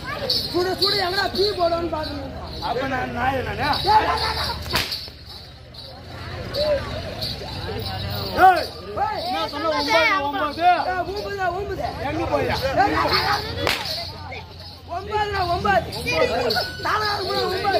சுட சுட எங்கடா டீ போடுவோன்னு பாக்குறீங்க அப்ப நான் நாய் நானே ஏய், என்ன சொன்ன ஒன்பது ஒன்பது ஒன்பதுடா ஒன்பது எங்க போயா ஒன்பதுடா ஒன்பது தாளாறு கூட ஒன்பது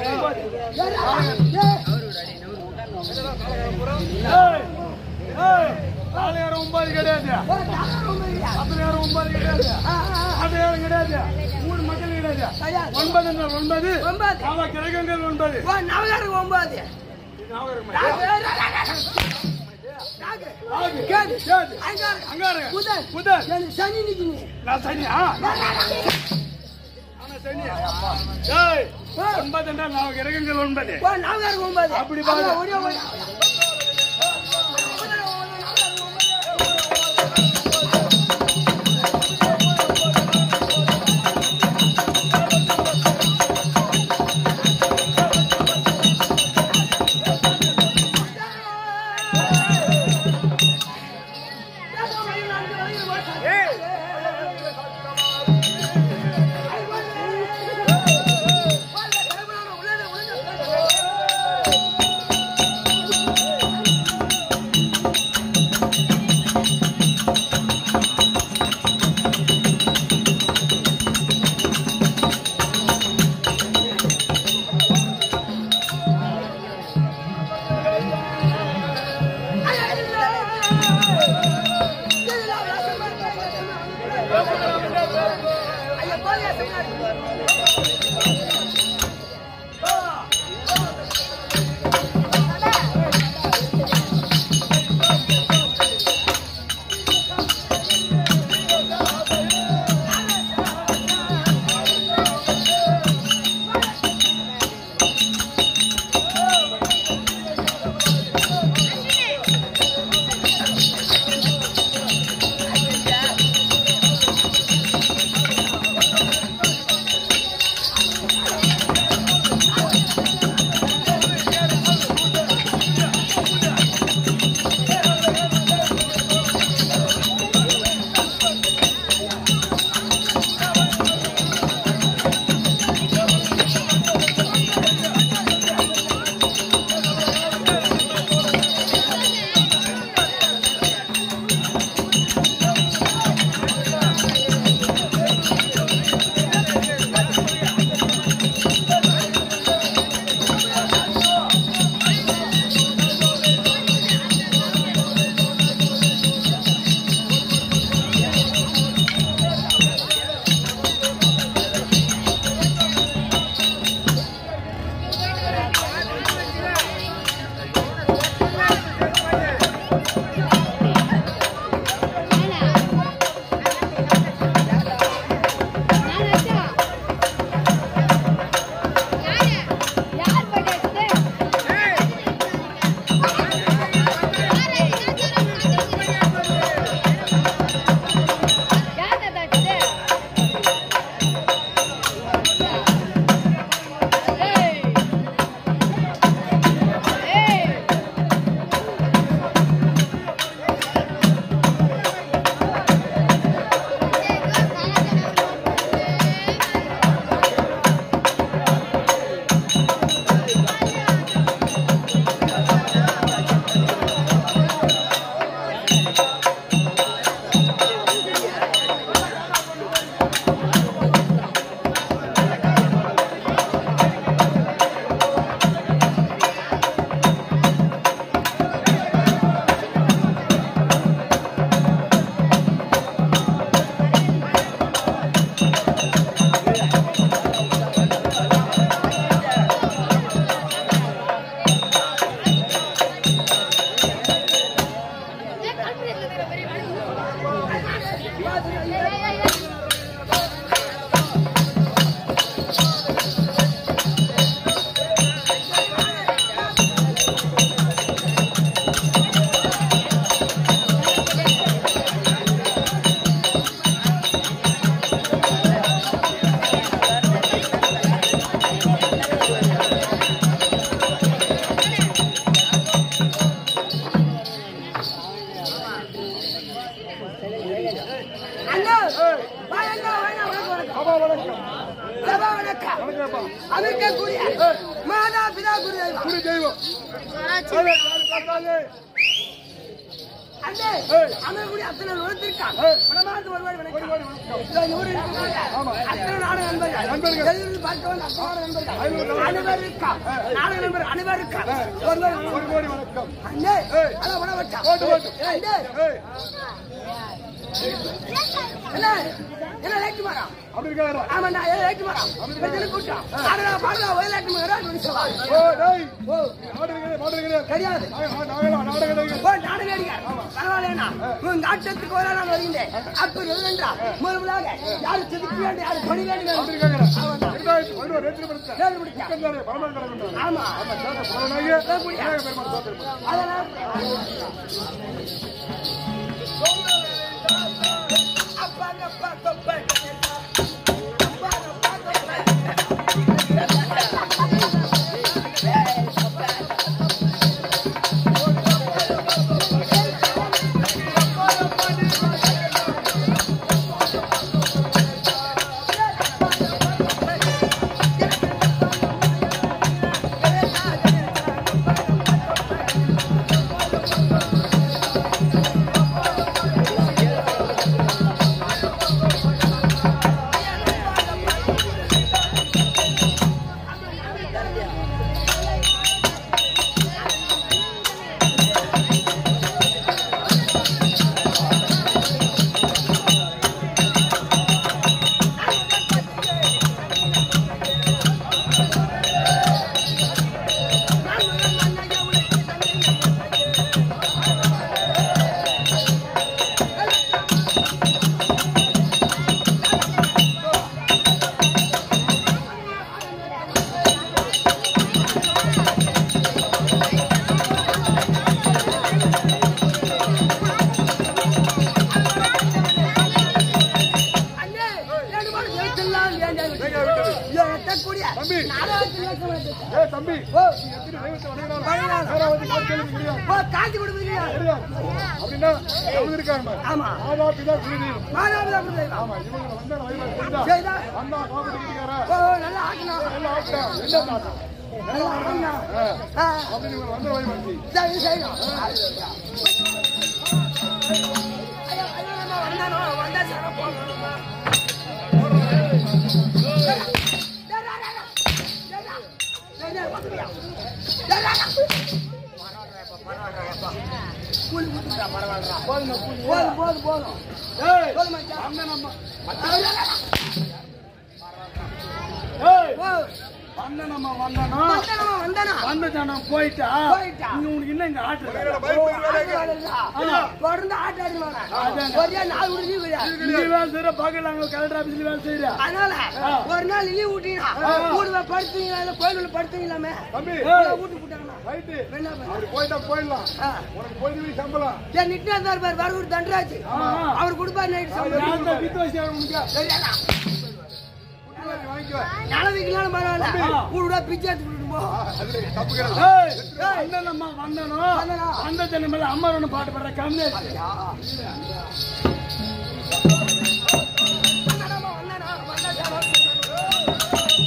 ஏய், ஏய், காலையாரம் ஒன்பது கிடையாது அத்தனையாரம் ஒன்பது கிடையாது அத்தனையாரம் கிடையாது மூணு மக்கள் கிடையாது கிடையாது. ஒன்பது ஒன்பது ஒன்பது. ஆமா கிழக்கங்கள் ஒன்பது நவகாரம் ஒன்பது ஞாபகம் இருக்குமா? ஆகு. கேது. கேது. அங்காரு. அங்காரு. புதன். புதன். எனக்கு சனி நிக்குது. நான் சனியா ஆனா சனியா ஏய் ஒன்பது என்றால் நான் கிரகங்கள் ஒன்பது ஓ, நவகாரம் ஒன்பது. அப்படி பாரு. அங்க ஓடியா ஓடியா. ஏய் வணக்கம் வணக்கம்ப்பா. அதற்கக்கூடிய மாதா பிதா குரு தெய்வம் குரு தெய்வம் ஏய், யாரு பார்த்தாலே? அண்ணே ஏய். அண்ணனுடைய அத்தனை உலகத்திற்கான் ஏய். பணமாக்கு வருவாய் ஒரு வணக்கம் கோடி வணக்கம். இதோ நூறு இருக்கிறாங்க. ஆமா. அத்தனை நாடக நண்பர்கள். நண்பர்கள். வெளியூரில் பார்க்க வந்த அத்தனை நண்பர்கள். ஐநூறு நண்பர்கள். அனைவருக்கும் நாடக நண்பர் அனைவருக்கும் ஒருவர் வணக்கம். ஒரு கோடி வணக்கம் அண்ணே ஏய். அதான் உணவு வச்சா. போட்டு, போட்டு. அண்ணே ஏய், என்ன என்ன லைட் மரம் அப்படி இருக்காரா? ஆமாண்டா ஏன் லைட் மரம் பிரச்சனை கூட்டம் ஆடுறா பாடுறா ஒரே லைட் மரம் அப்படின்னு சொல்லுவாங்க ஓ, டேய், ஓ நாடகங்களே, நாடகங்களே. தெரியாது நாங்க- நாங்களா, நாடகங்களே. ஓ நாடகடிகார் பரவாயில்லையா உன் நாட்டத்துக்கு ஒரு நான் வருகின்றேன் அப்ப இருந்தா முதலாக யாரு செதுக்க வேண்டும் யாரு பணி அப்படி வேண்டும் இருக்காரா? இரண்டாயிரத்தி பதினோரு நேற்று படித்த தேர்வு முடிச்சா. சிக்கந்தாரே, பரமன் கடவுள். ஆமா ஆமா, சேர பரவனாகிய விநாயகர் பெருமான் தோத்திரம். அதெல்லாம் அப்பாங்க அப்பா தொப்பை அப்பாங்க அப்பா தொப்பை அண்ணே ரெண்டு மாடு ஜெயிச்செல்லாம் ஏன் எட்டக்கூடிய தம்பி. நாடகத்தில் ஏற்க வேண்டும். ஏய், தம்பி ஓ நீ எத்தனை தெய்வத்தை வணங்கினாலும் வணங்கினாலும். வேற வந்து காட்சி அளிக்க முடியாது. ஓ காட்சி கொடுக்குறீங்க தெரியாது. அப்படின்னா அவங்க இருக்காங்க ஆமா மாதா பிதா குரு தெய்வம். மாதாபிதா கொடுத்தீங்க ஆமா இவங்க வந்தா வழிபாடு செஞ்சா செய்தா அண்ணா காப்பீட்டு கிட்டிக்காரா ஓ நல்லா ஆட்டணும் எல்லாம் ஆட்டா எல்லாம் ஆட்டா நல்லா ஆட்டணும் ஆ அப்படின்னு இவங்க வந்த வழிபாடு செய். சரி செய்யணும் ஐயோ, ஐயோ, நம்ம வந்தானோ, வந்தா சரம் போடணுமா? டேய், டேய், டேய், டேய், டேய், டேய், டேய், வந்துட்டியா? டேய், டேய், டேய். கூலி கொடுத்துட்டா, பரவாயில்லைடா. போதும், போதும், போதும். ஏய், போதும் மச்சான். அண்ணன் நம்ம டேய், டேய், டேய். ஏய், ஓ, அண்ணன் நம்ம வந்தானா வந்தானோ, வந்தானா? வந்துட்டானா போயிட்டா போயிட்டா. இங்க உனக்கு என்ன இங்க ஆட்டு ஓ, ஆட்டுவாருடா. ஆமா. தொடர்ந்து ஆட்டு ஆடுவாங்க. அதாங்க. ஒரே நாள் விடுதி கிடையாது. நீ வேலை செய்யற பாக்கல அங்க கலெக்டர் ஆபீஸ்ல வேலை செய்யற அதனால ஆ. ஒரு நாள் லீவ் விட்டீங்கன்னா ஆ. வீடுல படுத்தீங்களா இல்ல கோயிலுல படுத்தீங்களாமே தம்பி வீட்டு போட்டாங்கன்னா ரைட்டு என்ன பண்ண? அப்படி போயிட்டா போயிடலாம் ஆ. உனக்கு போயிட்டு சம்பளம் ஏன் நிட்டு இருந்தாரு பாரு வரூர் தண்டராஜ் ஆ, ஆ. அவர் கொடுப்பாரு நைட் நான் சம்பளம் தான் வித்து வச்சேன் உனக்கு சரியாடா? குட்டி வாங்கிக்கோ நிலவிக்கலாலும் பரவாயில்ல ஆ. வீடுடா பிச்சை எடுத்து விட்டுட்டு போ அது தப்பு கிடையாது ஏய். அண்ணன் நம்ம வந்தனோ வந்தனா. அந்த ஜன மேல அம்மா ஒண்ணு பாட்டு பாடுற கம்மி வந்தானாமா, வந்தானா, வந்தானா.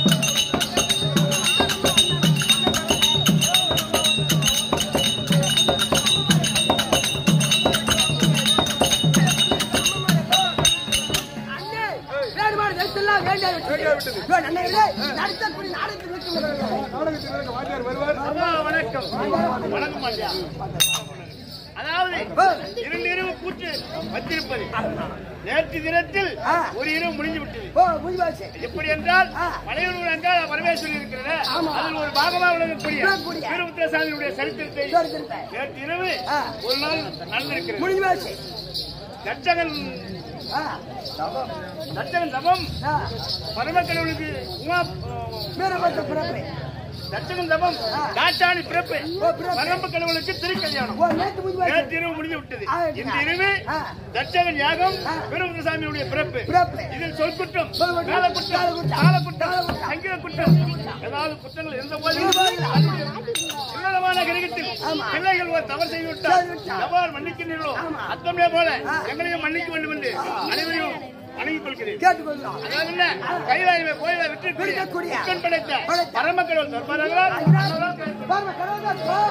அண்ணே, வேறு மாடு வெச்செல்லாம் வேண்டிய வேண்டிய விட்டது. விட்டது. ஏய், நண்பர்களே, நடத்தக்கூடிய நாடகத்தில் வைக்கும் நாடகத்தில் இருக்க வாத்தியார் வருவார் வணக்கம் வணக்கம் ஐயா அதாவது இரண்டு இரவு கூட்டு வச்சிருப்பது நேற்று தினத்தில் ஆ. ஒரு இரவு முடிஞ்சு விட்டது ஓ புரிவாச்சு எப்படி என்றால் ஆ. மலையூர் என்றால் பரமேஸ்வரி இருக்கிறது ஆமா. அதில் ஒரு பாகமா விளங்கக்கூடிய விளங்கக்கூடிய. வீரபுத்திரசாமியுடைய சரித்திரத்தை சரித்திரத்தை. நேற்று இரவு ஆ. ஒரு நாள் நடந்திருக்கிறது முடிஞ்சு போச்சு தட்சகன் ஆ, தட்சகன் தவம் ஆ, பரமக்கடவுளுக்கு உமா வீரபத்திர பிறப்பு தட்சகன் தவம் ஆ. காட்டாணி பிறப்பு ஓ, பிறப்பு. பரமக்கடவுளுக்கு திருக்கல்யாணம் ஓ நேற்று முடிஞ்சு போச்சு நேற்று இரவு முடிந்து விட்டது ஆ, இந்த இரவு ஆ. தட்சகன் யாகம் ஆ. வீரபுத்திரசாமியுடைய பிறப்பு பிறப்பு இதில் சொல் குற்றம் சொல் குற்றம், கால குற்றம் கால குற்றம், கால குற்றம் கால குற்றம். சங்கீத குற்றம் ஏதாவது குற்றங்கள் இருந்த போதிலும் உன்னதமான கிரகத்தில் ஆமா. பிள்ளைகள் ஒரு தவறு செய்துவிட்டால் செய்துவிட்டால். எவ்வாறு மன்னிக்கிறீர்களோ ஆமா. அத்தமே போல ஆ. எங்களையும் மன்னிக்க வேண்டும் என்று அனைவரையும் வணங்கிக் கொள்கிறேன் கேட்டுக்கொள்கிறோம் அதாவது என்ன கைலாயமே கோயிலை விட்டு விட்டுக்கூடிய புத்தன் படைத்த படைத்த பரமக்கடவுள் தர்பாரங்களால் பாருங்க, கடவுள் பா.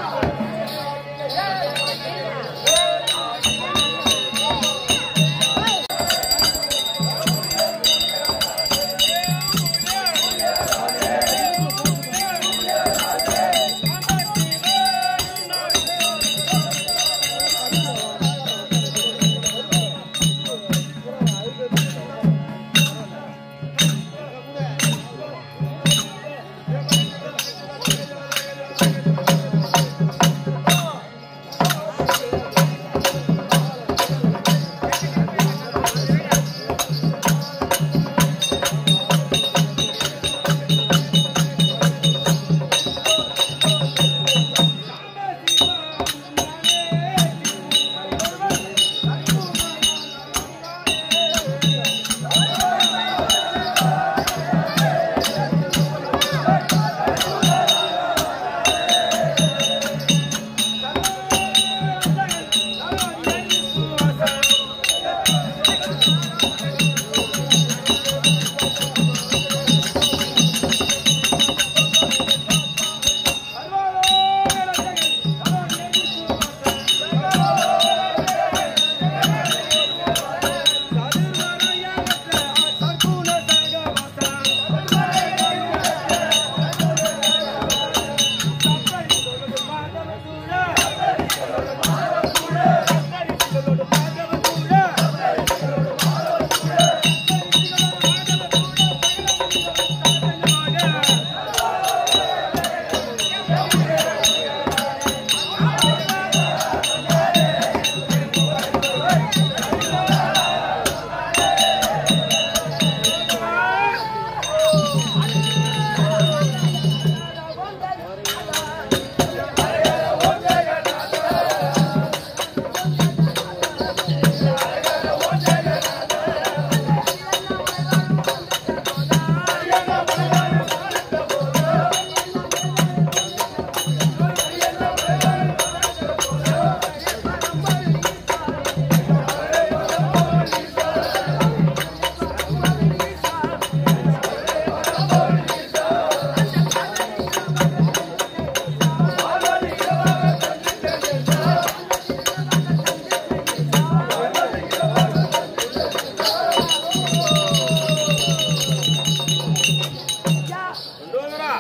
சந்தோதரா,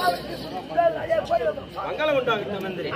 மங்களம் உண்டாகட்டும் மந்திரி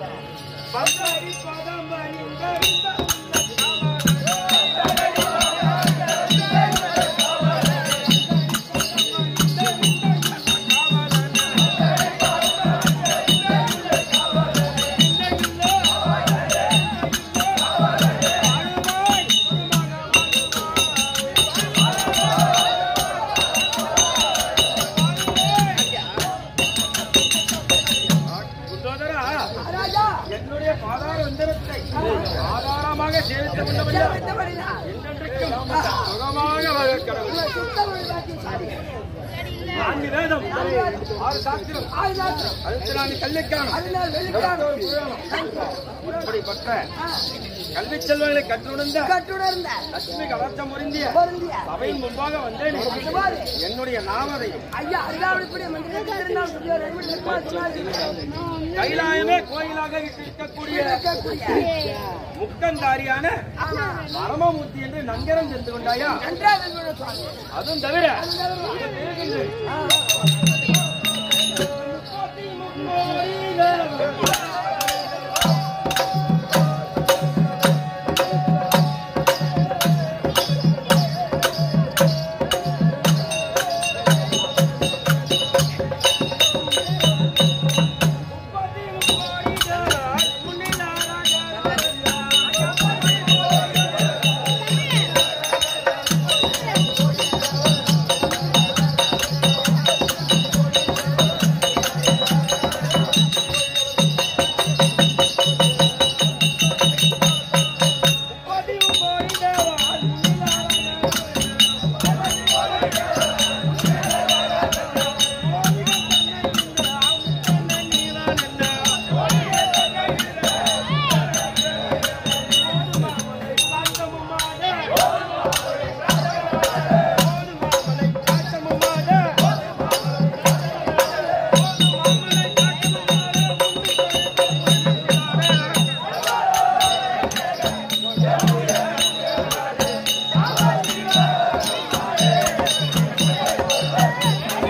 சந்தோதரா, ராஜா என்னுடைய பாதார வந்தனத்தை ஆதாரமாக சேவித்த கொண்டவன் விட்டபடினா, என்றென்றைக்கும் சுகமாக வாழக் கடவுள். சுத்தமொழி வாக்கியம் சாதி. நான்கு வேதம் ஆறு சாஸ்திரம் ஆயுதாத்திரம், அடுத்து நான்கு கல்விக்கான அதனால் வெளிக்கான இப்படிப்பட்ட கல்வி செல்வங்களை கற்றுணர்ந்த கட்டுணர்ந்த லட்சுமி கவர்ச்சம் பொருந்திய பொருந்திய சபையின் முன்பாக வந்தேன் அதுவாறு, என்னுடைய நாமதையும் ஐயா அல்லாவிடப்படி மந்திரி திருநாள் புதிய ஒரு அறிவு நிர்மாண சொன்னார்கள். கைலாயமே கோயிலாக இருக்கக்கூடிய இருக்கக்கூடிய முக்கந்தாரியான ஆமா, பரமமூர்த்தி என்று நங்கரம் சென்று கொண்டாயா நன்றாக இருக்கணும் சுவாமி. அதுவும் தவிர இது தெரிகின்றது. Thank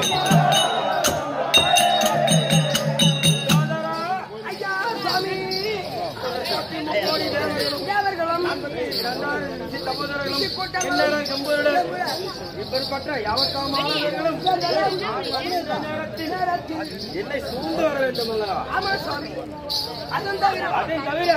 ஐயா சுவாமி தேவர்களும் இப்படிப்பட்ட யாவத்தாமானவர்களும் என்னை சூழ்ந்து வர வேண்டும் அல்லவா ஆமா சுவாமி அதுவும் தவிர அதை தவிர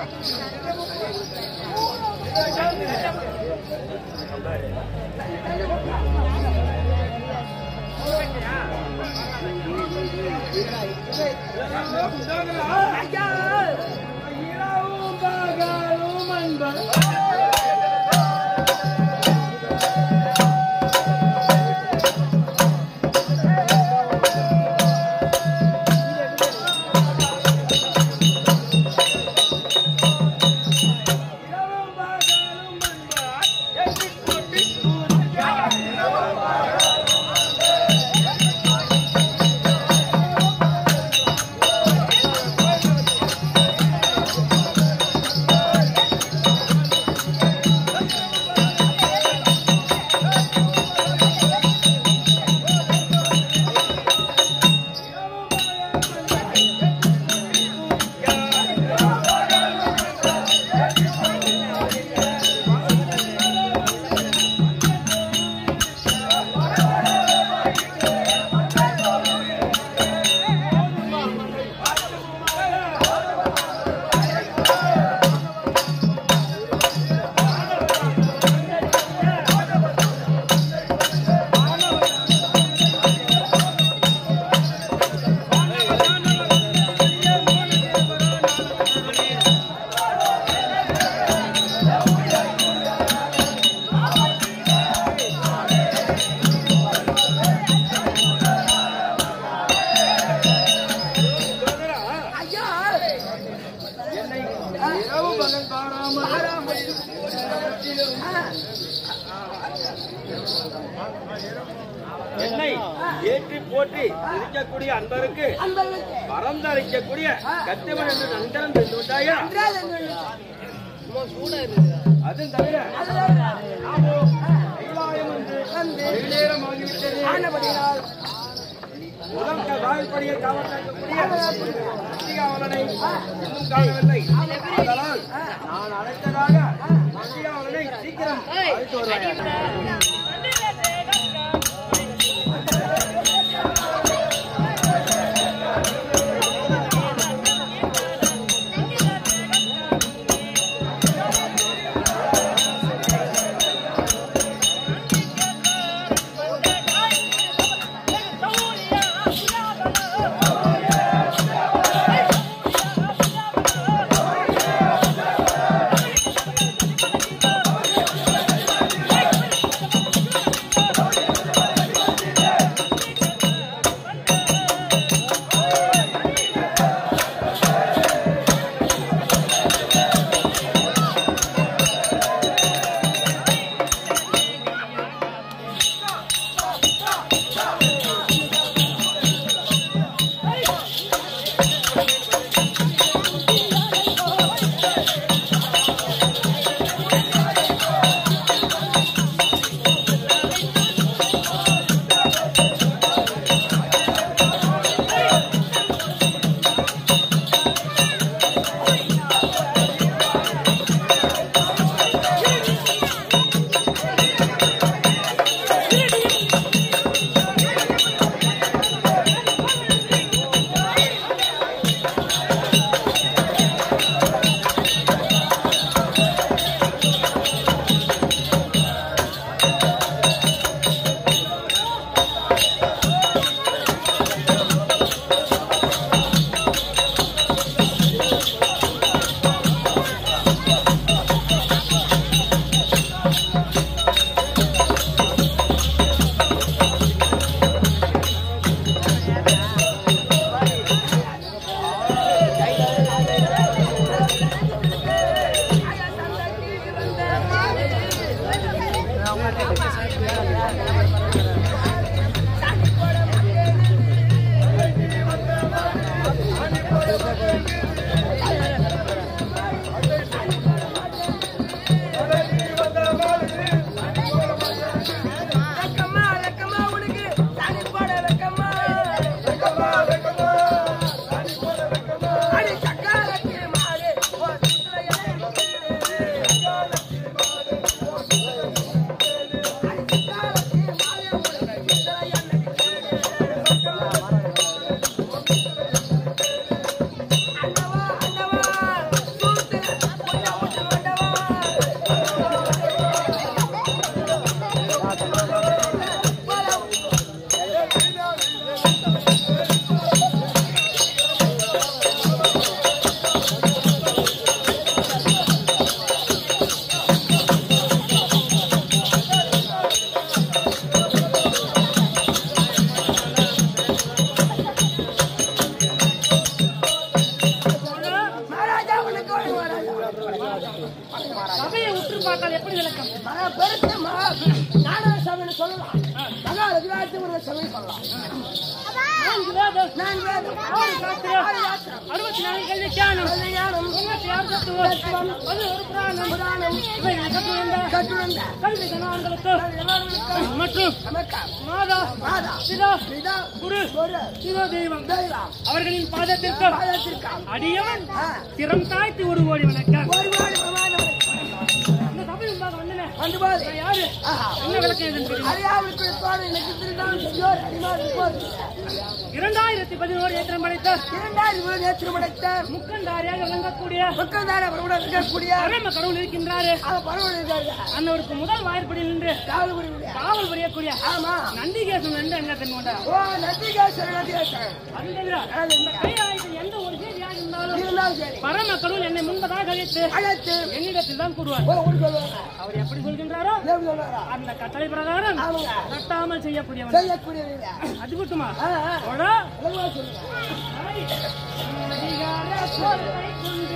ஐயா இரவும் பகலும் அன்பர் இரவும் பகலும் அன்பர் எட்டிப் போட்டி சூரிய ஐயா இரவு பகல் பாராமல் என்னை ஏற்றி போற்றி இருக்கக்கூடிய அன்பருக்கு அன்பர்களுக்கு பறந்தளிக்கக்கூடிய கத்திவன் என்று நந்தனம் தெரிந்து விட்டாயா அதுவும் தவிர நாமோ கைலாயம் என்று வெகுநேரமாகிவிட்டது ஆனபடியால் முதல் வாய்ப்படியை காவலாக்கக்கூடிய மத்தியாவலனை இன்னும் காணவில்லை அதனால் நான் அழைத்ததாக மத்தியாவலனை சீக்கிரம் அழைத்து வருவாயா சாமி வெக்கமா அடி சக்காலத்தி மாடு ஓ சுத்துல அடி சக்காலத்தி மாடு உங்களுக்கு சுத்துல அண்டவா அண்டவா சூத்துல கொஞ்சம் ஊட்டு வண்டவா மகாராஜா உனக்கு ஒரு மகாராஜா சபையை உற்று பார்த்தால் எப்படி விளக்கம் மகா பெருத்து மகா நாடக சபைன்னு சொல்லலாம் மகா ரகுராஜ் ஒரு சபை சொல்லலாம் நான்கு வேதம் நான் வேதம் ஆறு சாஸ்திரம் ஆறு யாத்திரம் அறுபத்தி நாலு கல்வி தியானம் கல்யாணம் தொண்ணூத்தி ஆறு தத்துவம் அது ஒரு புராணம் புராணம் இவைகளை கற்றுவந்த கட்டுவந்த கல்வி கணவான்களுக்கு மற்றும் நமக்கா மாதா மாதா பிதா பிதா குரு ஒரு சிவ தெய்வம் தெய்வம் அவர்களின் பாதத்திற்கு பாதத்திற்காம் அடியவன் ஆ, திறம் தாய்த்து ஒரு கோடி வணக்கம் ஒரு வாடி பிரமாணம் இந்த சபை முன்பாக வந்தன வந்து பாரு நான் யாரு ஆஹா என்ன விளக்கம் எதுன்னு தெரியும் அறியாவிற்கு தோடு எனக்கு திருநாள் செய்யோர் அறிமாறு போது இரண்டாயிரத்தி பதினோரு ஏற்றம் படைத்த இரண்டாயிரம் வீடு நேற்று படைத்த முக்கண்டாரியாக விளங்கக்கூடிய மக்கள்தான பிரபுடன் இருக்கக்கூடிய பரம கடவுள் இருக்கின்றாரு அவன் பரவல் இருக்காரு அன்னவருக்கு முதல் வாய்ப்படி நின்று காவல் புரியுது காவல் புரியக்கூடிய ஆமா நந்திகேசன் என்று என்ன தென்கொண்டா ஓ நந்திகேஸ்வரன் நந்திகேஸ்வரன் அது தவிர இந்த கையாயத்தில் எந்த ஒரு செய்தியாக இருந்தாலும் இருந்தாலும் சரி பரம கடவுள் என்னை முன்பதாக அழைத்து அழைத்து என்னிடத்தில் தான் கூறுவார் ஓ ஒரு சொல்லுவாங்க அவர் எப்படி சொல்கின்றாரோ எப்படி சொல்லுவாரா அந்த கட்டளை பிரகாரம் ஆமாங்க தட்டாமல் செய்யக்கூடியவன் செய்யக்கூடியவங்க அது மட்டுமா ஆ ஆ போடா. அதுவா சொல்லுங்க ஐ, அதிகார சொல்லை கொண்டு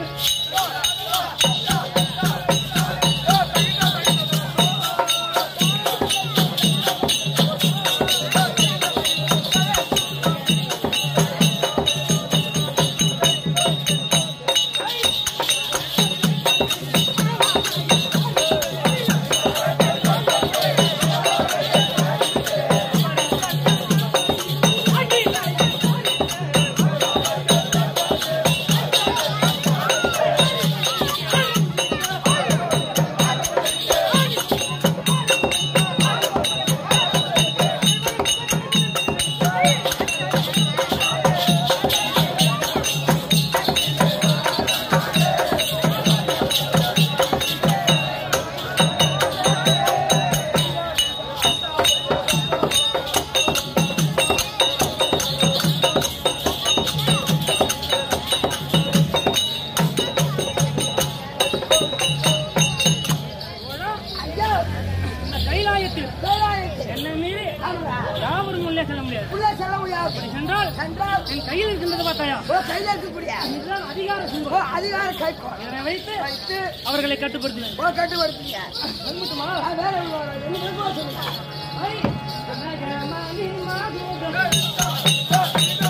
போடா. ஐயா இந்த கைலாயத்தில் கைலாயத்தில் என்னை மீறி ஆமாங்க யாவரும் உள்ளே செல்ல முடியாது உள்ள செல்ல முடியாது அப்படி சென்றால் சென்றால் என் கையில் இருக்கின்றது பார்த்தாயா ஓ கையில இருக்கக்கூடிய இதுதான் அதிகார ஓ சிம்பம் அதிகார கைக்கோள் இதனை வைத்து வைத்து அவர்களை கட்டுப்படுத்தினேன் ஓ கட்டுப்படுத்தீங்க வந்துட்டுமா ஆ, வேற ஒண்ணு வேணும். என்ன விருப்பமா சொல்லுங்க ஐ, கனகமணி மாதேவன்.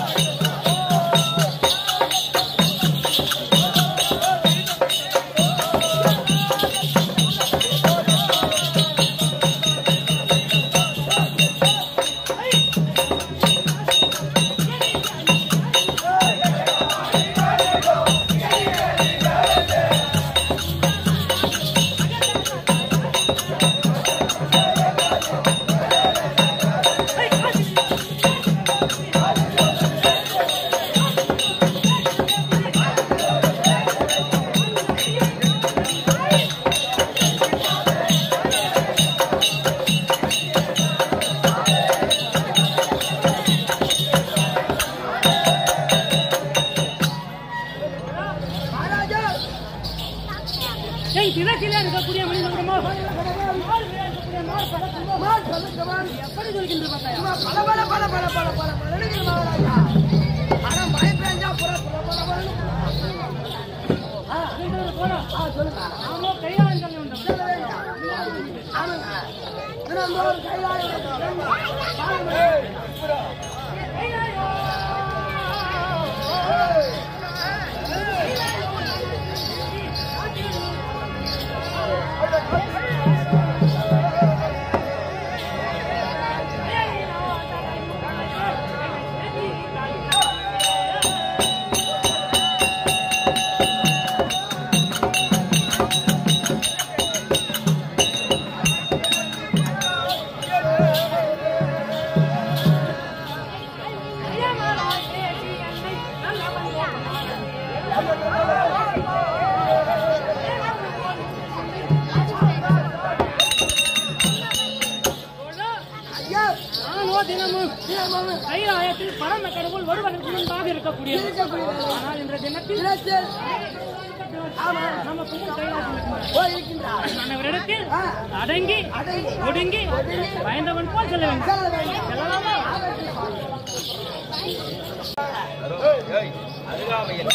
மகாராஜா என் கிழக்கிலே இருக்கக்கூடிய மனிதகுலமோ, மார்பிலே இருக்கக்கூடிய மார்பகத்துவமோ, மால் சொல்லுங்கமான் எப்படி சொல்கின்ற பார்த்தாயா சும்மா பல பல பல பல பல பல பல எழுதுங்க மகாராஜா ஆனா மழை பெஞ்சா புற புற புற புறன்னு ஆ சொல்கிறது போல ஆ சொல்லுங்க நாமோ கையாளம் சொல்ல வேண்டும் சொல்ல வேண்டாம். ஆமாங்க நம்ம ஒரு கைலாயம் பாருங்க. ஐயா பரம கைலாயத்தில் பரம கடவுள் ஒருவருக்கு முன்பாக இருக்கக்கூடியது ஆனால் இன்றைய தினத்தில் தினத்தில் ஆமா நம்ம கும்பல் கைலாயம் இருக்கிறார். போய் இருக்கின்றார் மாணவரிடத்தில் ஆ. அடங்கி அடங்கி, ஒடுங்கி பயந்தவன் போல் செல்ல வேண்டும் செல்ல வேண்டும். செல்லலாமா அருகாமையில்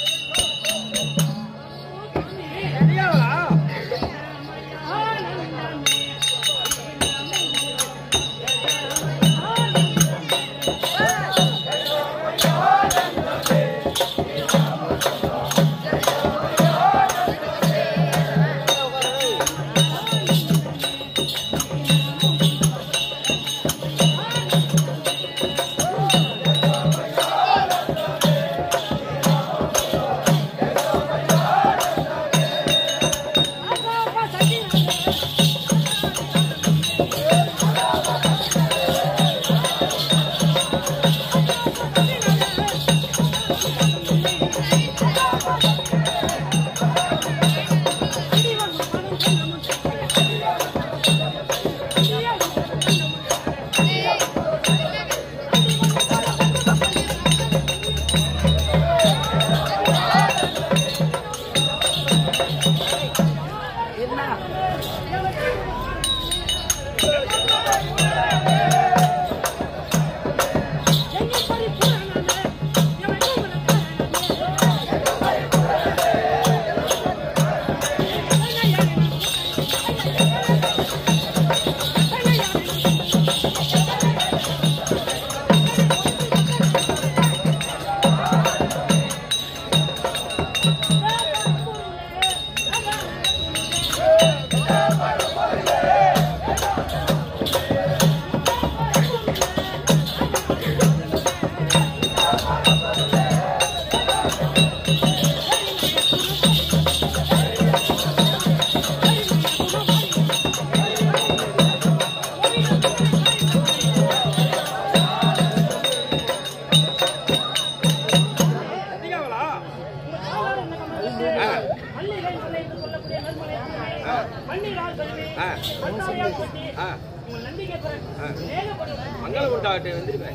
அதிகாவலா மல்லிகை மலை என்று சொல்லக்கூடிய நெல்மலை மண்ணிலால் கழுவி ஆ. அத்தாரியால் கொட்டி ஆ உங்கள் நம்பிக்கை பெற ஆ. ஏகப்படுவேன் மங்களம் உண்டாகட்டும் வந்திருப்பேன்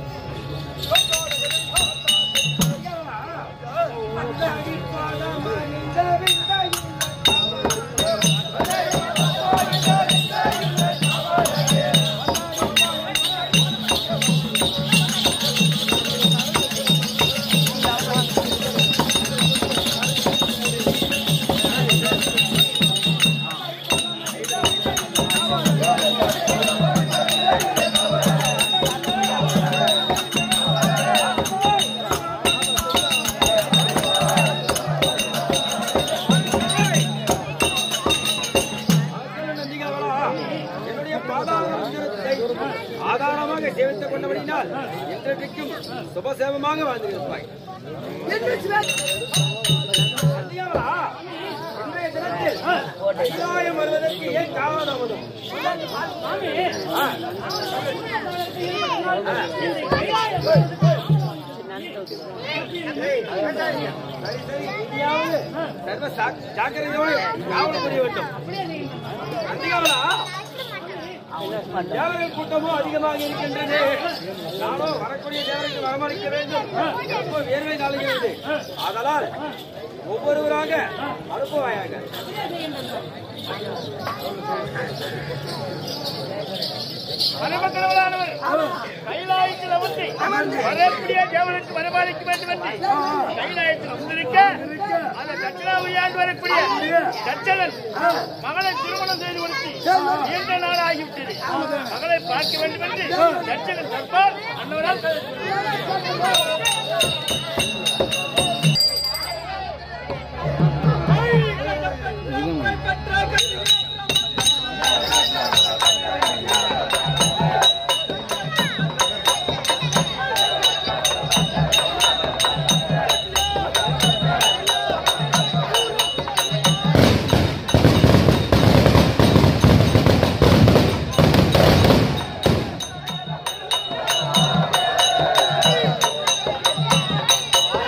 நந்திகாவலா என்னுடைய பாதாள மந்திரத்தை ஆதாரமாக சேவித்துக் கொண்டபடினால் இன்றைக்கும் சுபசேவமாக வாழ்ந்திருப்பாய் என்று சிவன் நந்திகாவலா இன்றைய தினத்தில் கைலாயம் வருவதற்கு ஏன் தாமதம் சாமி ஆ சரி, சரி, இனியாவது சர்வ சா- ஜாக்கிரதையோடு காவல் புரிய வேண்டும் நந்திகாவலா தேவர்கள் கூட்டமும் அதிகமாக இருக்கின்றது நானோ வரக்கூடிய தேவருக்கு வரமளிக்க வேண்டும் ரொம்ப வேர்வை நாளுகிறது அதனால் ஒவ்வொருவராக அனுப்புவாயாக பரமக்கடவுளானவர் கைலாயத்தில் அமர்ந்து வரக்கூடிய தேவனுக்கு வரமாளிக்க வேண்டும் என்று கைலாயத்தில் அமர்ந்திருக்க அந்த தட்சிணாவியாண்டு வரக்கூடிய தட்சணன் மகளை திருமணம் செய்து கொடுத்து நீண்ட நாள் ஆகிவிட்டது மகளை பார்க்க வேண்டும் என்று தட்சணன் தற்பால் அன்னவரால் ஆ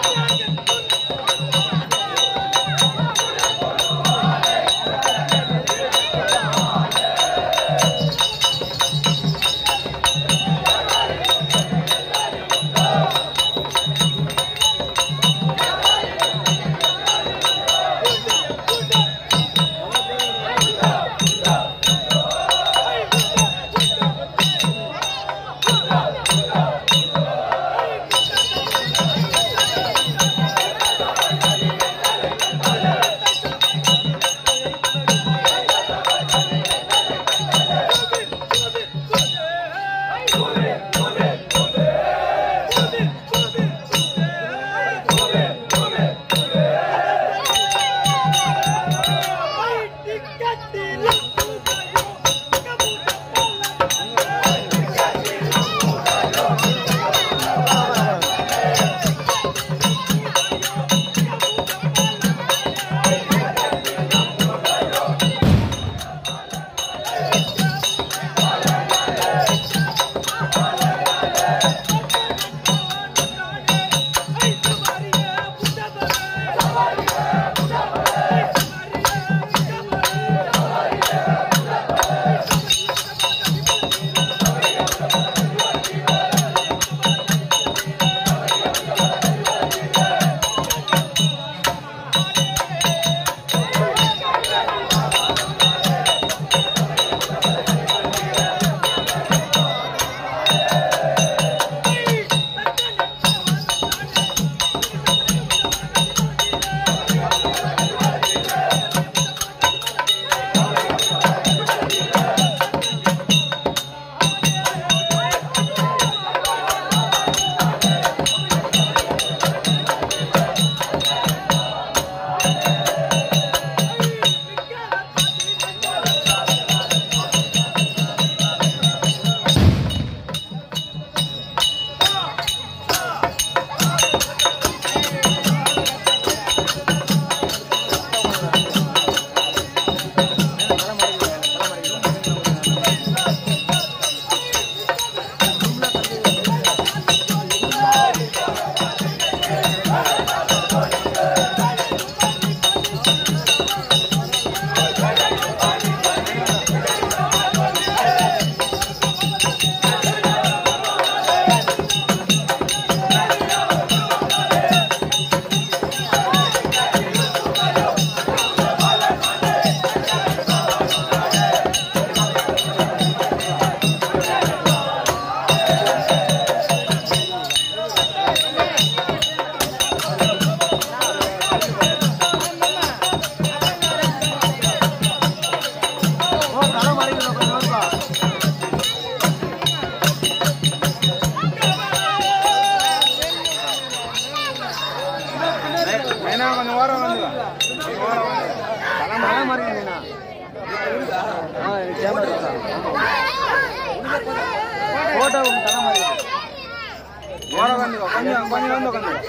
போட்டோ தர மாதிரி ஓர வந்து கொஞ்சம் கொஞ்சம் வந்து உட்காந்து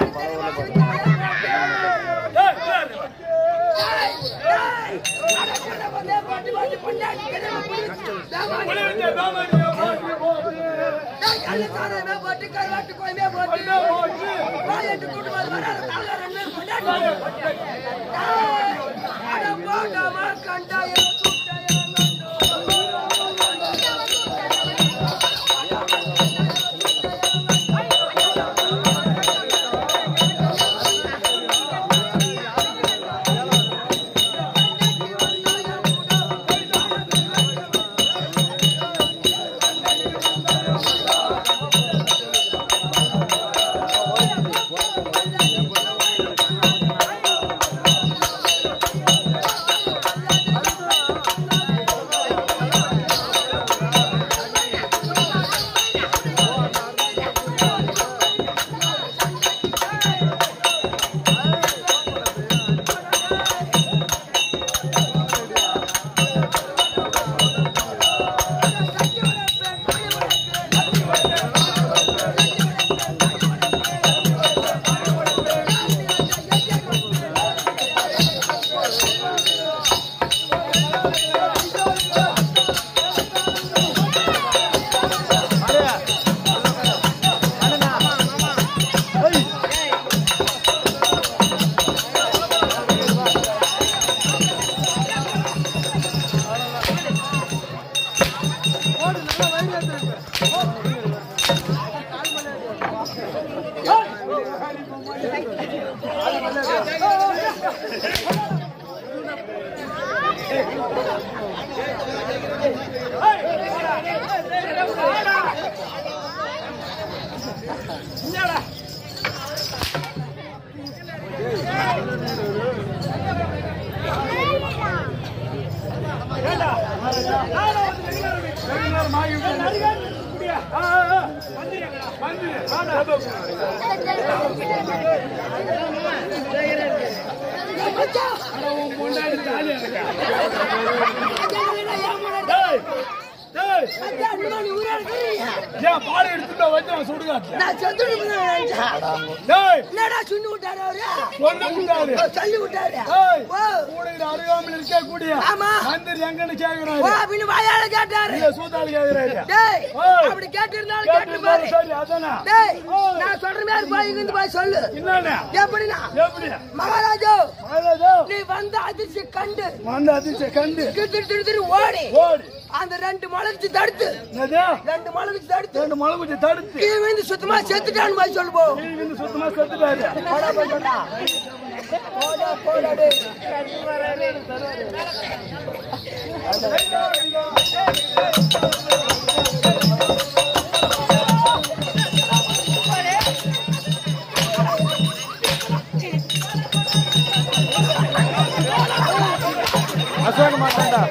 ஏன் பாரு எடுத்துட்டு வந்து அவன் சுடுகாட்டு நான் செத்துட்டு நினைச்சேன் டேய் என்னடா சுண்ணி விட்டாரு அவரு சொன்ன விட்டாரு ஓ, சொல்லி விட்டாரு ஏய் ஓ கூட இது அருகாமல் இருக்க கூடிய ஆமா. மந்திரி எங்கன்னு ஓ கேக்குறாரு அப்படின்னு வாயால கேட்டாரு இல்ல சூதாளி கேக்குறாரு டேய் ஓய். அப்படி கேட்டிருந்தாலும் கேட்டு கேட்டிருந்தாரு, பாரு சரி அதானே டேய் ஓய். நான் சொல்ற மாதிரி போய் இங்கிருந்து போய் சொல்லு என்னண்ணே எப்படின்னா எப்படி மகாராஜா மகாராஜா நீ வந்த அதிர்ச்சி கண்டு வந்த அதிர்ச்சி கண்டு திரு திரு திரு ஓடி ஓடி அந்த ரெண்டு மலர்ச்சி தடுத்து என்னது ரெண்டு மலர்ச்சி தடுத்து ரெண்டு மலை குச்சி தடுத்து கீழே விழுந்து சுத்தமா செத்துட்டான்னு போய் சொல்லு போ கீழ் விழுந்து சுத்தமா செத்துட்டாரு போடா போய் சொல்றா போடா போடா டேய் அசோக மாட்டாண்டா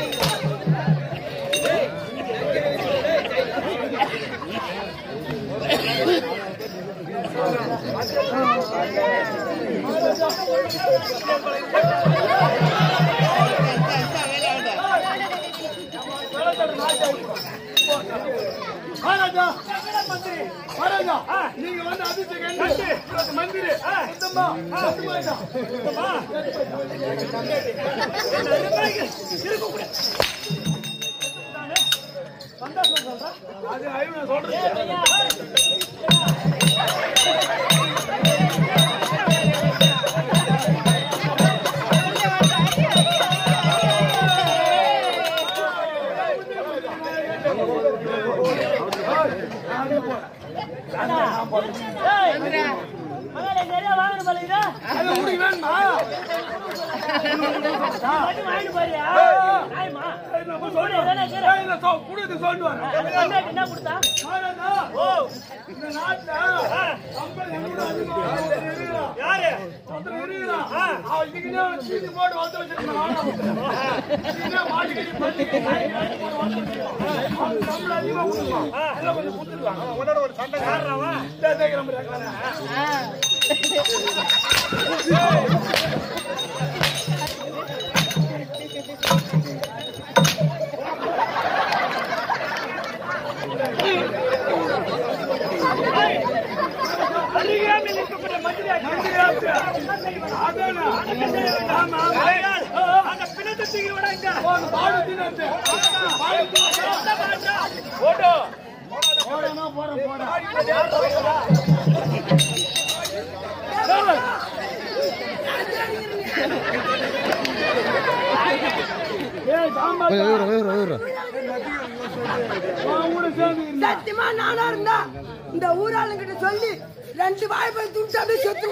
மகாராஜா மகாராஜா நீங்க வந்து அதிர்ச்சி கண்டு இவருக்கு மந்திரி சுத்தமா சுத்தமா அது ஐயோ சொல்றேன் அது உனக்கு வேணுமா ஏய், இல்ல, சொ- குடுத்து சொல்லிட்டு வரேன். மகாராஜா, இந்த நாட்டுல கம்பெனி எங்க கூட அதிகமா ஒருத்தர் இருக்கிறான். ஒருத்தர் இருக்கிறான். அவன் இதுக்குன்னே ஒரு சீட்டு போட்டு வந்து வச்சிருக்கான். இதுக்குன்னே மாட்டுக்கறி, பன்னிக்கறி, நாய்க்கறி போட்டு வந்து வச்சிருக்கான். அவனுக்கு சம்பளம் அதிகமா கொடுப்பான். எல்லாம் கொஞ்சம் கொடுத்துருவாங்க. உன்னோட ஒரு சண்டை காரணமா நம்ம இருக்கானே. அந்த பிணத்தை தூக்கி விடாங்க சத்தியமா நானா இருந்தா இந்த ஊராளுங்கிட்ட சொல்லி ரெண்டு வாய்ப்பை துட்டு அப்படியே செத்து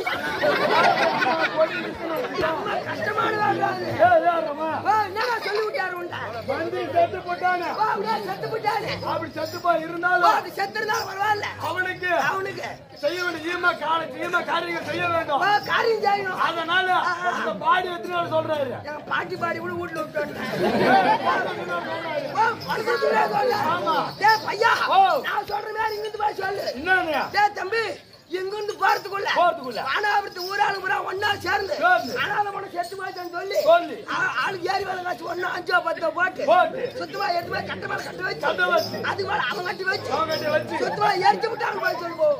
நம்ம கஷ்டமான வேலை அது. ஓ, என்னடா சொல்லி விட்டாரு உன்ட்ட? வந்து செத்து போட்டானே ஓ, அப்படியே செத்து விட்டாரு. அப்படி செத்து போய் ஓ, இருந்தாலும் அது செத்துருந்தாலும் பரவாயில்ல. அவனுக்கு அவனுக்கு செய்ய வேண்டிய ஈம கால ஈம காரியங்கள் செய்ய வேண்டும் ஓ, காரியம் செய்யணும். அதனால அந்த பாடி எத்தனை நாள் சொல்றாரு எங்க பாட்டி பாடி கூட வீட்டுல விட்டு வந்துட்டேன். ஓ, படுத்துறதுக்குள்ளே சொல்லு. டேய் பையா, ஓ. நான் சொல்ற மாதிரி இங்கிருந்து போய் சொல்லு. என்னன்னு டேய் தம்பி, இங்கிருந்து போறதுக்குள்ள போறதுக்குள்ள. வானாபுரத்து ஊராளு பூரா ஒண்ணா சேர்ந்து சேர்ந்து. அனாதை மனம் செத்து போச்சுன்னு சொல்லி சொல்லி. ஆ- ஆளுக்கு ஏறி வேலை காசு ஒண்ணு அஞ்சோ பத்தோ போட்டு போட்டு. சுத்தமா எடுத்து போய் கட்ட மேல கட்ட வச்சு கட்ட வச்சு. அதுக்கு மேல அவன் கட்டி வச்சு அவங்கிட்ட வச்சு சுத்தமா எரிச்சு விட்டாங்க போய் சொல்லுவோம்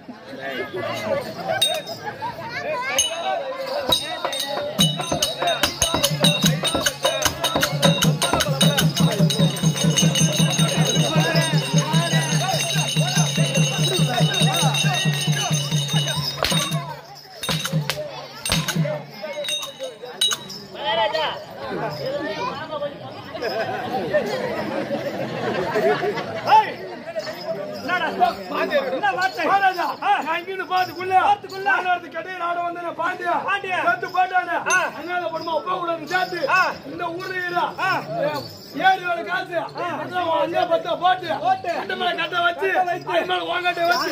என்ன வார்த்தை மகாராஜா, நான் இங்கிருந்து பாத்துக்குள்ள நாலாயிரத்து கடையில் ஆட வந்தேனே, பாண்டியா. பாண்டியா. செத்து போயிட்டானே. ஆ. அண்ணால பொறுமை அப்பா கூட இருந்து சேர்த்து, ஆ. இந்த ஊர்ல இரு. ஏழு வேலை காசு அதான் உன் அண்ணா பத்தா போட்டு கட்ட மேல கட்ட வச்சு அது மேல உன் கட்டை வச்சு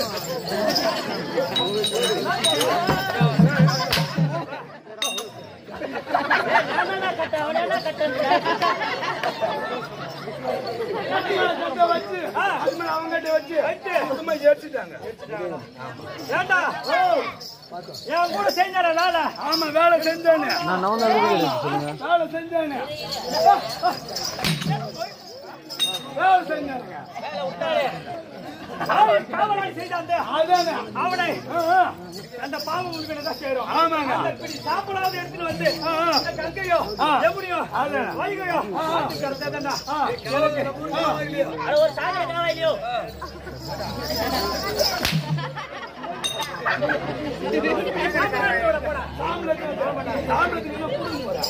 கட்ட மேல கட்ட வச்சு அது மேல அவங்க கட்டை வச்சு சுத்தமா எரிச்சிட்டாங்க ஏண்டா என் கூட செஞ்சார வேலை ஆமா வேலை செஞ்சானே வேலை செஞ்சானே வேலை செஞ்சானுங்க அவன் காவலாளி செய்தாந்த அதானே அவனை ஆ, ஆ. அந்த பாவம் உங்களுக்கு தான் சேரும் ஆமாங்க அந்த இப்படி சாப்பிடாத எடுத்துட்டு வந்து ஆ, ஆ. இந்த கங்கையோ ஆ. எப்படியோ அதானே. வைகையோ மாத்தி கடத்தாதண்டா. ஆ, எனக்கு. ஆ. அது ஒரு சாதனை தேவையில்லையோ சாப்பிடறதுக்கு என்ன புடுங்க போறா?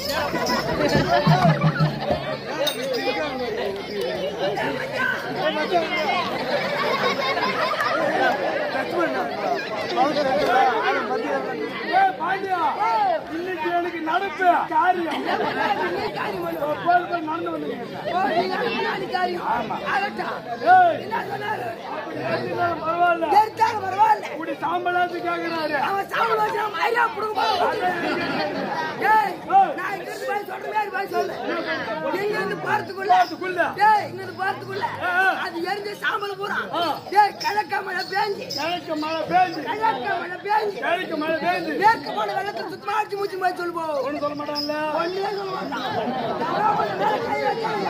ஏய், பாண்டியா, இன்னைக்கு எனக்கு நடப்பு காரியம் போய் போய் நடந்து வந்துருக்கேன் ஓ, நீங்க முன்னாடி காரியம் ஆகட்டும். ஏய், என்ன சொன்னாரு அப்படி இருந்தாலும் பரவாயில்ல எடுத்தாங்க பரவாயில்ல இப்படி சாம்பலாத்து கேக்குறாரு அவன் சாப்பிட வச்சா மயிலா புடுங்க ஏய் நான் இங்க இருந்து போய் சொல்ற மாதிரி போய் சொல்லு இங்க இருந்து போறதுக்குள்ள அதுக்குள்ள டேய் இங்க இருந்து போறதுக்குள்ள அது எரிஞ்ச சாம்பல் பூரா டேய் கிழக்க மழை பேஞ்சு கிழக்கு மழை பேஞ்சு கிழக்க மழை பேஞ்சு கிழக்கு மழை பேஞ்சு மேற்கு போன வெள்ளத்தை சுத்தமா அடிச்சு மூச்சு போய் சொல்லுவோம் ஒண்ணு சொல்ல மாட்டான்ல ஒண்ணே சொல்ல மாட்டான் யாரோ கொஞ்சம் மேல கை வச்சாங்க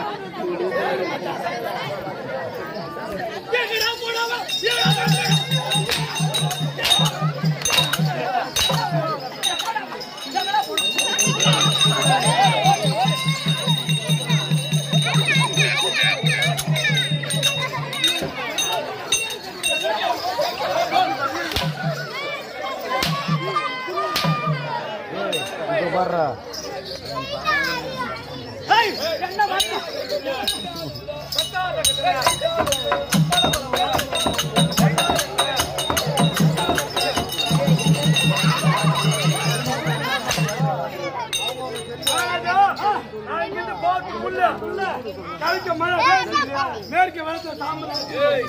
நான் இங்கிருந்து போறதுக்குள்ள கிழக்கு மழை பேஞ்சு மேற்கு வெள்ளத்தை சாம்பல் ஏய்,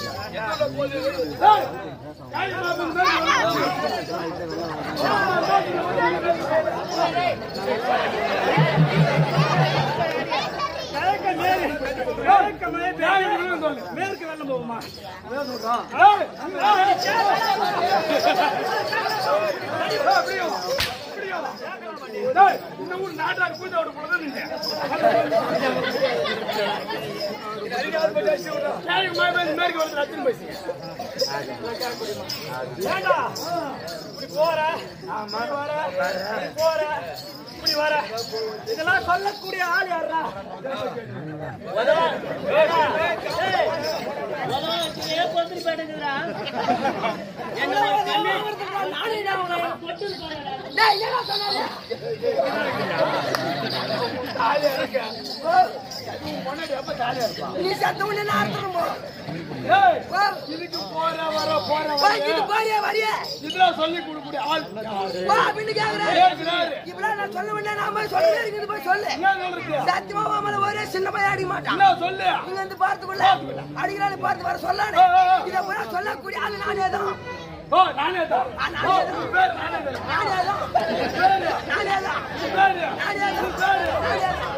கிழக்கு மழை பேஞ்சு மேற்கு வெள்ளத்தை கிழக்க மேலே கிழக்க மழை பெய்யுது. மேற்கு வெள்ளம் போகுமா இந்த ஊர் நாட்டார் பூஜை விட போனது நீங்க மேற்கு மழை பெய்ஞ்சு மேற்கு வெள்ளத்தில் அத்தனை பேசுங்க ஏண்டா இப்படி போற இப்படி வர இப்படி போற இப்படி வர இதெல்லாம் சொல்லக்கூடிய ஆள் யாரா டேய், என்னடா சொன்னாரு? நீ செத்த உடனே நான் அறுத்துறேன் போ. ஏய், போ. இதுக்கு போற வர போற போ, வர இது போறியே, வரியே. இதெல்லாம் சொல்லி கொடுக்கக்கூடிய ஆள் யாரு? போ, அப்படின்னு கேக்குறேன். கேக்குறாரு. இப்படிலாம் நான் சொல்ல வேண்டிய நான் போய் சொல்லிட்டே இருக்குது, போய் சொல்லு. என்ன சொல்றது சத்தியமா உன் மேல ஒரே சின்ன பையன் அடிக்க மாட்டான் என்ன சொல்லு இங்க இருந்து பார்த்துக்குள்ள அடிக்கிறாள் பார்த்து வர சொல்லானே ஆ, ஆ, ஆ. இதை பூரா சொல்லக்கூடிய ஆளு நானே தான் ஓ நானே தான் ஆ, நானே ஓ, தான். உன் பேர் நானே தான் நானே தான் பேரு, நானே தான் உன் பேரு, நானே தான் உன் பேரு. நானே தான்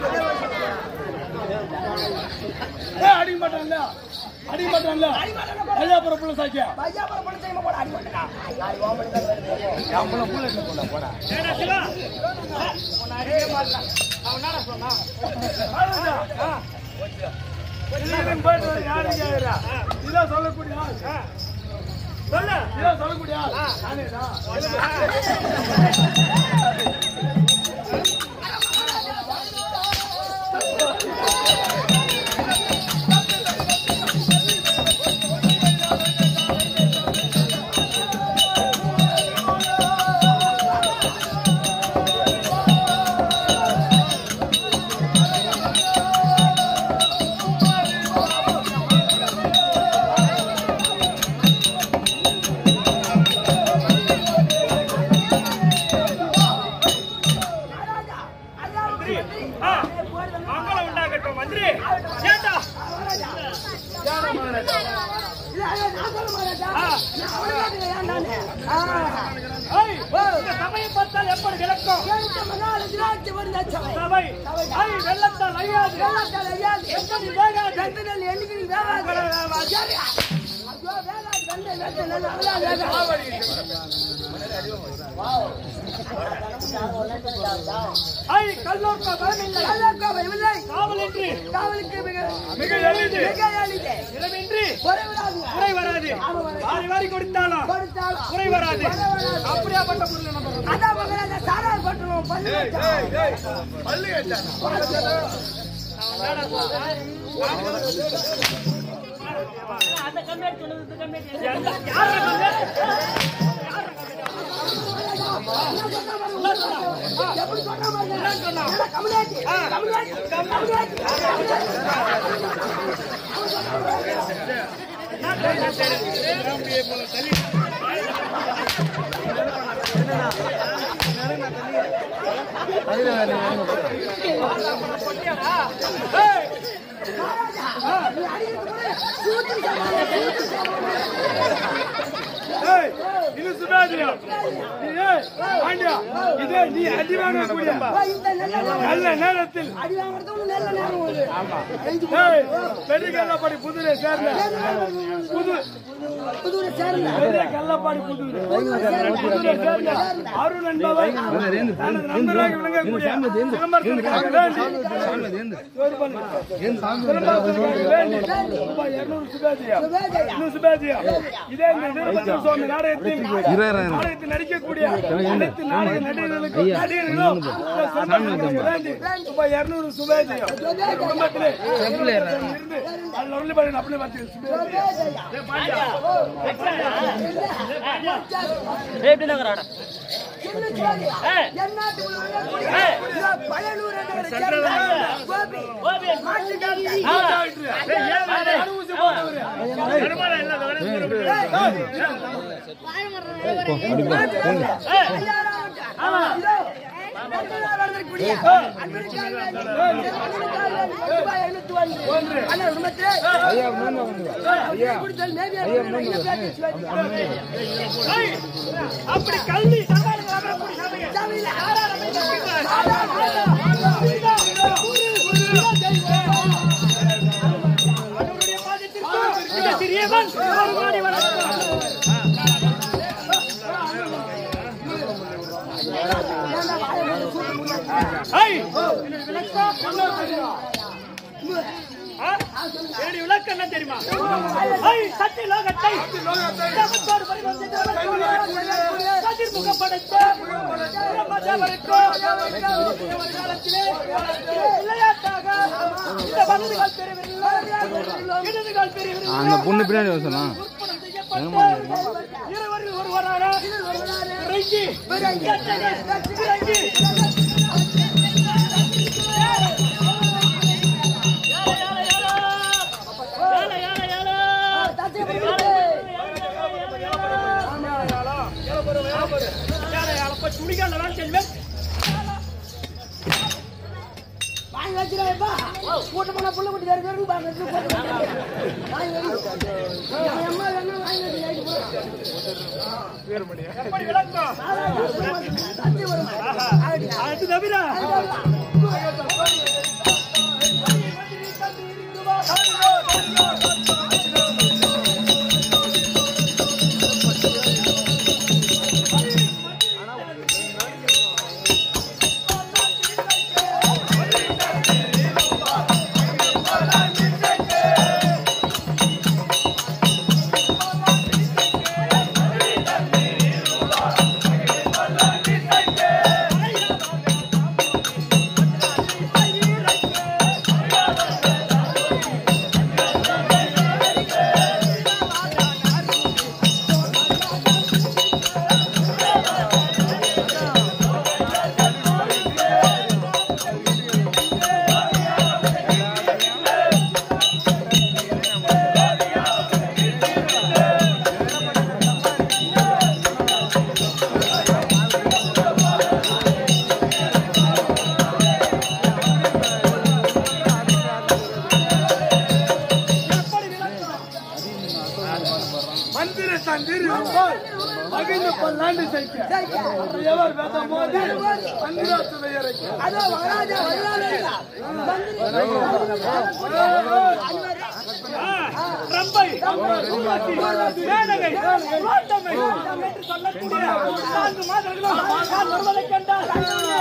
ஏய், அடிக்க மாட்டான்ல அடிக்க மாட்டான்ல ஐயா புள்ள சாக்கியா பையா பர பொண்ணு செய்ய போட அடி மாட்டேடா யாரு ஓமடி தான் வருது ஏண்டா சிவா உன்னை அடிக்கவே மாட்டான் அவன் என்னடா சொன்னா இதுக்கு போயிட்டு வர யாரு கேக்குறா இதான் சொல்லக்கூடிய ஆள் சொல்லு இதான் சொல்லக்கூடிய ஆள் நானே தான் ஆ, மங்களம் உண்டாகட்டும் மந்திரி ஏண்டா ஐய், இந்த சபையை பார்த்தால் எப்படி விளக்கம் சபை ஐ வெள்ளத்தால் ஐயாது எப்படி வேகாது ஐ கல்லோர்க்கா பயமில்லை காவலின்றி காவலுக்கு மிக மிக எளிது மிக எளிது. இடமின்றி குறைவிடாது. குறை வராது வாரி வாரி கொடுத்தாலும் கொடுத்தாலும் குறை வராது அப்படியாப்பட்ட பொருள் நம்ம அதான் மகளே, அந்த சாராயம் போட்டுருவோம், பல்லு வச்சா. பள்ளி எப்படி சொன்னா பாருங்க. ஏன்னா கமலாச்சி, கமலாச்சி, கமலாச்சி, கமலாச்சி. நீ அடிக்கிறது கூட சூத்து சாமான், சூத்து ஏய், இது சுதாதியா நீ ஏய், பாண்டியா இதே நீ அடி வாங்கக்கூடிய சாமான். இந்த நல்ல நேரம். நல்ல நேரத்தில் அடி வாங்குறது ஒண்ணு நல்ல நேரம் வருது. ஐந்து ஏய், பெரிய கல்லப்பாடி புதுரை சேர்ந்த புது புதுவை சேர்ந்த பெரிய கல்லப்பாடி புதுரை புதுரை சேர்ந்த அருள் என்பவர் தனது நண்பராக விளங்கக்கூடிய சிலம்பரசனுக்காக வேண்டி ஒரு பண்ணு. சிலம்பரசனுக்காக வேண்டி ரூபாய் இருநூறு சுபேஜியா இன்னும் சுபேஜியா இதே இந்த வீரபத்ர சுவாமி நாடகத்தில் நாடகத்தில் நடிக்கக்கூடிய அனைத்து நாடக நடிகர்களுக்கும் நடிகர்களும் இந்த சிலம்பரசனுக்காக வேண்டி ரூபாய் இருநூறு சுபேஜியா குடும்பத்திலே இருந்து அதில் உள்ள பாருங்க அப்படியே பார்த்து சுபேஜியா வருமானம் இல்லாத ஐய், அப்படி கல்வி சவாலுக்கு வரக்கூடிய சபையை யாரார் அமைத்திருக்கிறார்? அவருடைய பாதத்திற்கு இந்த சிறியவன் ஒரு கோடி வணக்கம். ஐய், என்னுடைய விளக்கம் ஆ? என்னுடைய விளக்கம் என்ன தெரியுமா ஐ, சக்தி லோகத்தை ஜபத்தோடு பரிவர்த்தித்த கதிர்முக படைத்த பிரம்மதேவருக்கோ காலத்திலே விளையாட்டாக இந்த வலதுகால் பெருவிரல் இடதுகால் பெருவிரல் அந்த பொண்ணு பின்னாடி வர சொன்னா உற்பத்தி செய்யப்பட்ட இருவரில் ஒருவரான இறங்கி இறங்கி வாங்கி வச்சிருப்பா கூட்ட போனா புள்ள குட்டி வேறு வேறு வாங்கி வச்சு போட்டு வாங்கி வச்சு என் அம்மா வேணா வாங்கி வச்சு நைட்டு போறோம் தண்ணி வரும் அது தவிர மந்திர தந்திரி மகிழ்ந்து பல்லாண்டு செய்க எவர் வேதம் போது மந்திரத்தை இறக்கி அதோ மகாராஜா வருவாரா ரம்பை ஊர்வசி, மேனகை, கோட்டமை என்று சொல்லக்கூடிய நான்கு மாதங்களும் நான் வருவதைக் கண்டால்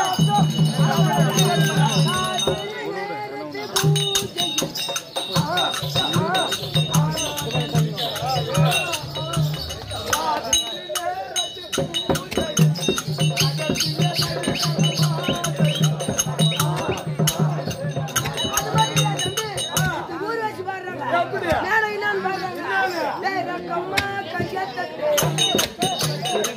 ஊர் வச்சு பாடுறாங்க மேலே என்னன்னு பாடுறாங்க டேய் ரக்கம்மா கையை தட்டு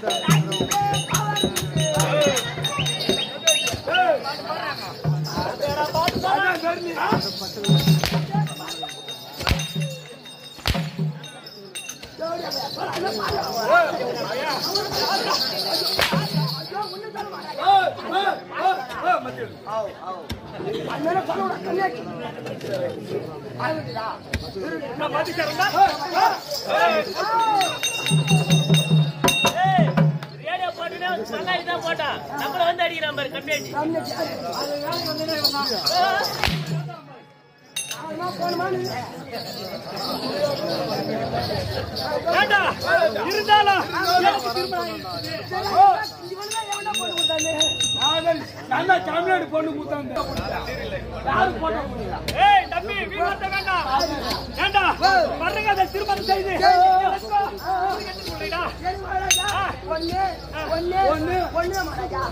அண்ணனை சொல்ல விட கல்யாணி ஆகுதுடா நான் பாத்துக்கிறேன்டா. ரேடியோ போட்டுனா பங்காளி தான் போட்டான் நம்மள வந்து அடிக்கிறான் பாரு கம்மியாச்சு ஏண்டா, இருந்தாலும் எனக்கு நாங்கள் நல்லா தமிழ்நாடு பொண்ணு கூத்தாங்க யாரு போட்ட முடியல ஏய் தம்பி வீரத்த வேண்டாம் ஏண்டா வர்றங்க அதை திருமணம் செய்து எனக்கோ ஒரு கட்டி சொல்றீடா ஒண்ணு ஒண்ணு ஒண்ணு ஒண்ணு மகாராஜா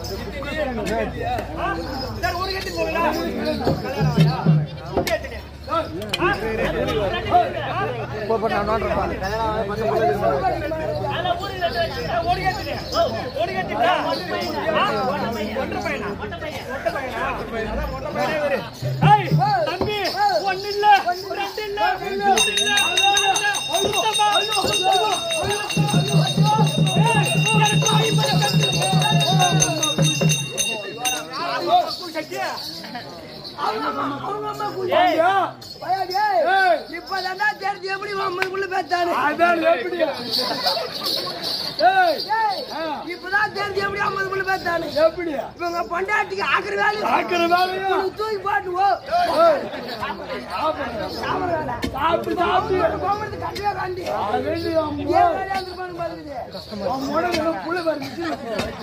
ஆ? சரி ஒரு கட்டி போகுதா கல்யாணம் ஆயா? கேட்டுனே. ஆ? அதுல ஊருக்கு ரெண்டு வச்சு ஓடி கட்டுனே. ஓடி கட்டிட்டா? ஆ? ஒன்றரை பையனா? ஒன்றரை பையனா? அதான் ஒன்றரை பையனே இவரு. ஏய், தம்பி, ஒண்ணு இல்ல, ரெண்டு இல்ல, மூணு இல்ல, நாலு இல்ல, சுத்தமா, சுத்தமா. ஏய், எனக்கு ஐம்பது கட்டு. கட்டியா? இப்பதான்டா தெரிஞ்சு எப்படி அம்மனுக்குள்ள பேத்தானு அதான் எப்படி ஏய் இப்பதான் தெரிஞ்சு எப்படி அம்மனுக்குள்ள பேத்தானு எப்படி இவங்க பொண்டாட்டிக்கு ஆக்குற வேலை ஆக்கிற வேலையும் உனக்கு தூக்கி போட்டு போ சாப்பிட வேலை. சாப்பிட்டு சாப்பிட்டு அவங்களோட கோமரத்து கட்டியா காண்டி அது வேண்டிய ஏன் வேலையா இருந்திருப்பான்னு பாருக்குது அவன் முடங்க புள்ள வருது